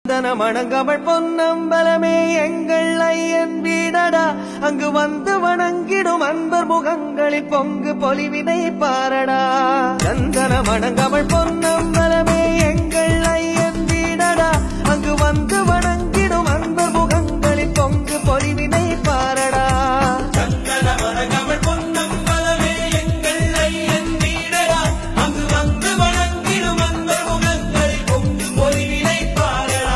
சந்தன மணங்கமள் பொன்னம்பலமே எங்கள் ஐயன் வீடடா அங்கு வந்து வணங்கிடும் அன்பர் முகங்களில் பொங்கு பொலிவினை பாரடா சந்தன மணங்கமள் பொன்னம்பலமே எங்கள் ஐயன் வீடடா அங்கு வந்து வணங்கிடும் அன்பர் முகங்களில் பொங்கு பொலிவினை பாரடா சந்தன மரகமள் பொன்னம்பலமே எங்கள் ஐயன் வீடடா அங்கு வந்து வணங்கிடும் அந்த முகங்களில் பொங்கும் பொலிவினை பாரடா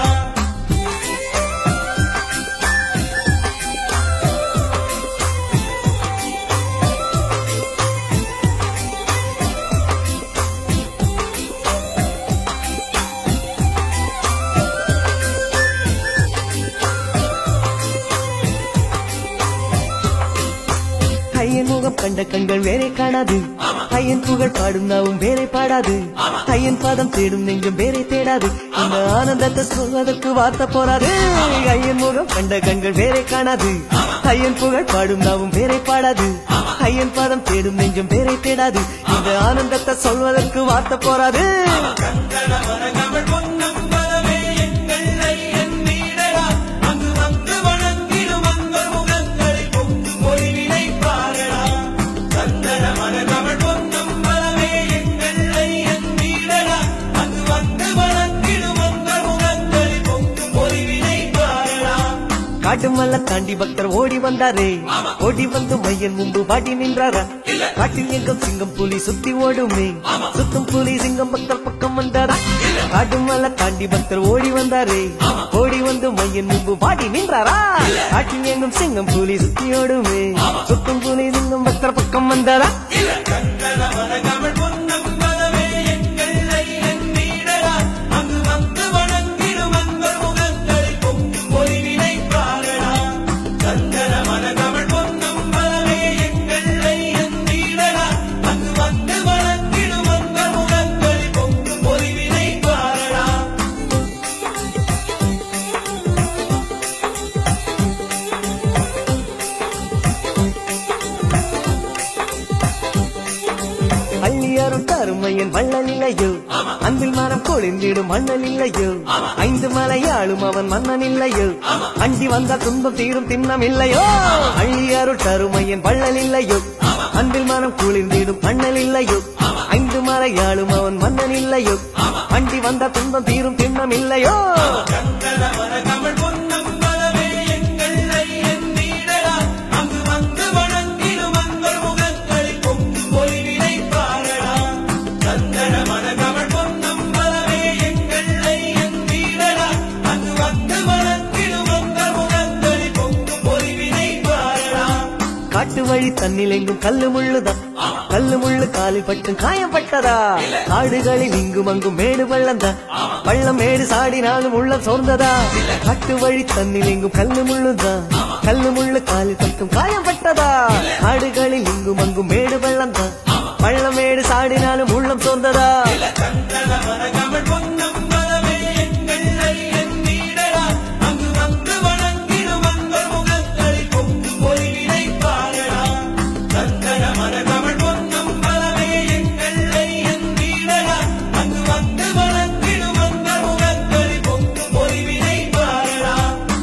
ஐயன் முகம் கண்ட கண்கள் வேறே காணாது ஐயன் புகழ் பாடும் நாவும் வேறே பாடாது ஐயன் பாதம் தேடும் நெஞ்சம் வேறே தேடாது இந்த ஆனந்தத்தை சொல்வதற்கு வார்த்தை போராது ஐயன் முகம் கண்ட கண்கள் வேறே காணாது ஐயன் புகழ் பாடும் நாவும் வேறே பாடாது ஐயன் பாதம் தேடும் நெஞ்சம் வேறே தேடாது இந்த ஆனந்தத்தை சொல்வதற்கு வார்த்தை போராது சந்தன மரகமள் பொன்னம்பலமே எங்கள் ஐயன் வீடடா அங்கு வந்து வணங்கிடும் அந்த முகங்களில் பொங்கும் பொலிவினை பாரடா சந்தன மரகமள் பொன்னம்பலமே எங்கள் ஐயன் வீடடா அங்கு வந்து வணங்கிடும் அந்த முகங்களில் பொங்கும் பொலிவினை பாரடா காட்டு மல்ல தாண்டி பக்தர் ஓடி வந்தாரே ஓடி வந்து மையன் முன்பு பாடி நின்றாரா காட்டில் எங்கும் சிங்கம் புலி சுத்தி ஓடுமே சுத்தும் புலி சிங்கம் பக்தர் பக்கம் வந்தாரா காட்டு மல்ல தாண்டி பக்தர் ஓடி வந்தாரே ஓடி வந்து மையன் முன்பு பாடி நின்றாரா காட்டில் எங்கும் சிங்கம் புலி சுத்தி ஓடுமே சுத்தும் புலி சிங்கம் பக்தர் பக்கம் வந்தாரா சந்தன மரகமள் பொன்னம்பலமே எங்கள் ஐயன் வீடடா அங்கு வந்து வணங்கிடும் அன்பர் முகங்களில் பொங்கும் பொலிவினை பாரடா சந்தன மரகமள் பொன்னம்பலமே எங்கள் ஐயன் வீடடா அங்கு வந்து வணங்கிடும் அன்பர் முகங்களில் பொங்கும் பொலிவினை பாரடா அள்ளியாரும் தருமையன் வள்ளல் இல்லையோ அன்பில் மரம் கொழிந்திடும் மண்ணல் இல்லையோ ஐந்து மலையாளும் அவன் மன்னன் இல்லையோ அண்டி வந்த துன்பம் தீரும் திண்ணம் இல்லையோ அள்ளியாரும் தருமையன் வள்ளல் இல்லையோ அன்பில் மரம் குளிர்ந்திடும் மண்ணல் இல்லையோ ஐந்து மலையாளும் அவன் மன்னன் இல்லையோ அண்டி வந்த துன்பம் தீரும் திண்ணம் இல்லையோ சந்தன மரகமள் பொன்னம்பலமே எங்கள் ஐயன் வீடடா அங்கு வந்து வணங்கிடும் அன்பர் முகங்களில் பொங்கும் பொலிவினை பாரடா சந்தன மரகமள் பொன்னம்பலமே எங்கள் ஐயன் வீடடா அங்கு வந்து வணங்கிடும் அன்பர் முகங்களில் பொங்கும் பொலிவினை பாரடா காட்டு வழி தண்ணில் எங்கும் கல்லு முள்ளுதான் கல்லு முள்ளு காலில் பட்டு காயப்பட்டதா காடுகளில் இங்கும் அங்கும் மேடு பள்ளம்தான் பள்ளம் மேடு சாடினாலும் உள்ளம் சோர்ந்ததா காட்டு வழி தண்ணில் எங்கும் கல்லு முள்ளுதான் கல்லு முள்ளு காலில் பட்டும் காயப்பட்டதா காடுகளில் இங்கும் அங்கும் மேடு பள்ளம்தான் பள்ளம் மேடு சாடினாலும் உள்ளம் சோர்ந்ததா சந்தன மரகமள் பொன்னம்பலமே எங்கள் ஐயன் வீடடா அங்கு வந்து வணங்கிடும் அன்பர் முகங்களில் பொங்கும் பொலிவினை பாரடா சந்தன மரகமள் பொன்னம்பலமே எங்கள் ஐயன் வீடடா அங்கு வந்து வணங்கிடும் அன்பர் முகங்களில் பொங்கும் பொலிவினை பாரடா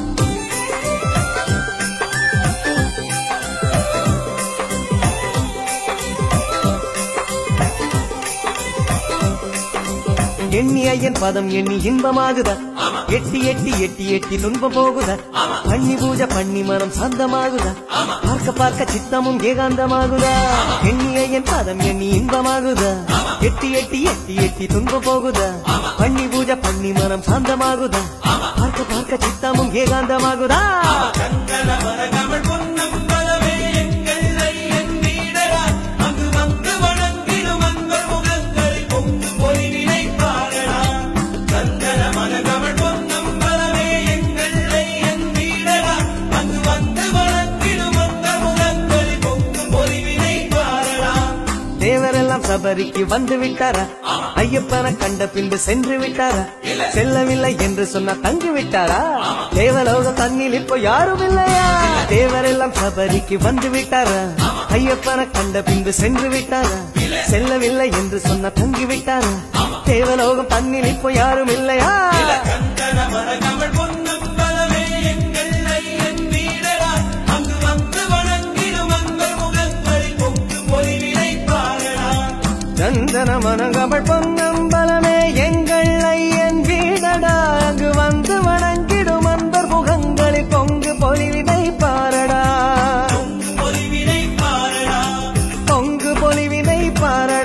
எண்ணி ஐயன் பதம் எண்ணி இன்பமாகுதா எட்டி எட்டி எட்டி எட்டி துன்பம் போகுதா பண்ணி பூஜை பண்ணி மனம் சாந்தமாகுதா பார்க்க பார்க்க சித்தமும் ஏகாந்தமாகுதா எண்ணி ஐயன் பதம் எண்ணி இன்பமாகுதா எட்டி எட்டி எட்டி எட்டி துன்பம் போகுதா பண்ணி பூஜை பண்ணி மனம் சாந்தமாகுதா பார்க்க பார்க்க சித்தமும் ஏகாந்தமாகுதா சந்தன மரகமள் பொன்னம்பலமே எங்கள் ஐயன் வீடடா அங்கு வந்து வணங்கிடும் அன்பர் முகங்களில் பொங்கும் பொலிவினை பாரடா சந்தன மரகமள் பொன்னம்பலமே எங்கள் ஐயன் வீடடா அங்கு வந்து வணங்கிடும் அன்பர் முகங்களில் பொங்கும் பொலிவினை பாரடா தேவரெல்லாம் சபரிக்கு வந்து விட்டாரா ஐயப்பனை கண்ட பின்பு சென்று விட்டாரா செல்லவில்லை என்று சொன்ன தங்கி விட்டாரா தேவலோக தண்ணில் இப்போ யாரும் இல்லையா தேவரெல்லாம் சபரிக்கு வந்து விட்டாரா ஐயப்பனை கண்ட பின்பு சென்று விட்டாரா செல்லவில்லை என்று சொன்ன தங்கி விட்டாரா தேவலோகம் தண்ணில் இப்போ யாரும் இல்லையா சந்தன மரகமள் சந்தன மனங்கமள் பொன்னம்பலமே எங்கள் ஐயன் வீடடா அங்கு வந்து வணங்கிடும் அன்பர் முகங்களில் பொங்கு பொலிவினை பாரடா பொலிவினை பாரடா பொங்கு பொலிவினை பாரடா